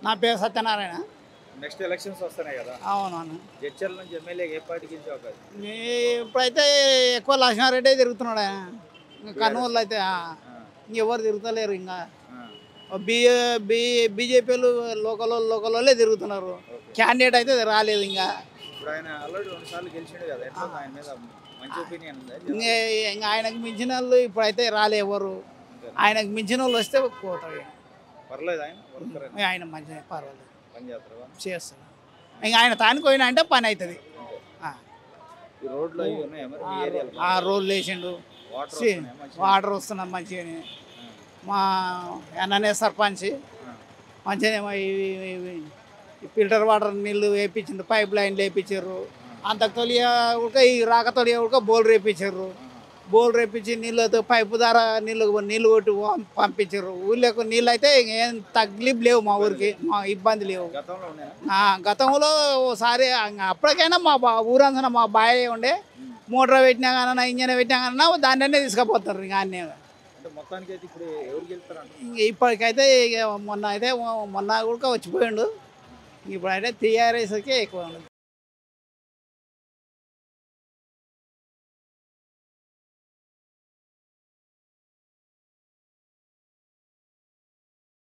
నా పేరు Satyanarayana next elections వస్తున్నాయి కదా అవునవును జడ్చర్ల నుంచి ఎమ్మెల్యేగా ఏ పార్టీ గెలిచే అవకాశం ఈ ఇప్పుడైతే ఎక్కువ లక్ష్మారెడ్డి తిరుగుతున్నాడు ఆయన ఇంకా కర్నూలు అయితే ఆ, ఆ, ఇంకెవరు తిరుగుతలేరు ఇంకా ఆ, బీ బీ బీజేపీలు లోకల్ లోకల్ వాళ్ళే తిరుగుతున్నారు ఓకే. క్యాండిడేట్ అయితే రాలేదు ఇంకా ఇప్పుడు ఆయన ఆల్రెడీ రెండు సార్లు గెలిచిండు కదా ఎట్లా ఉంది ఆయన మీద మంచి ఒపీనియన్ ఉందా ఇంకా ఇంకా ఆయనకు మించిన వాళ్ళు ఇప్పుడైతే రాలే ఎవరు ఆయనకు మించిన వాళ్ళు వస్తే పోతాడు ఇక. పర్లేదు ఆయన వర్కర్ ఇంకా ఆయన మంచిగా పర్వాలేదు పని చేస్తారా చేస్తాడు ఇంకా ఆయన తానికి పోయినా అంటే పని అవుతుంది ఆ. ఈ రోడ్లు అవి ఉన్నాయా మరి మీ ఏరియాలో ఆ రోడ్లు వేసిండు వాటర్ సి- వస్తున్నాయా మంచిగా? వాటర్ వస్తున్నాం మంచిగానే మా అన్ననే సర్పంచ్ ఆ, మంచిగానే మా ఇవి ఇవి- ఈ ఫిల్టర్ వాటర్ నీళ్ళు వేయించిండు పైప్ లైన్లు వేయించారు అంత తొలియ ఉడక ఈ రాక తొలియ ఉడక బోల్ రేపించారు బోల్ రేపించి నీళ్ళతో పైపు ద్వారా నీళ్ళు నీళ్ళు కొట్టి పం- పంపించారు ఊళ్ళోకి నీళ్ళు అయితే ఏం తగ్లిబ్ లేవు మా ఊరికి మా ఇబ్బంది లేవు గతంలో ఉన్నాయా ఆ, గతంలో ఓసారి ఇంక అప్పటికైనా మా బా ఊరంతా మా బాయ్ ఉండే మోటార్ పెట్టినా కానీ ఇంజన్ పెట్టినా కానీ దాన్నే తీసుకుపోతారు ఇంకా అన్నీ అంటే మొత్తానికి అయితే ఇప్పుడు ఎవరు గెలుస్తారు ఇంక ఇప్పటికైతే ఇక మొన్న అయితే మొన్న కూడా వచ్చిపోయిండు ఇప్పుడైతే టీఆర్ఎస్కే ఎక్కువ ఉంది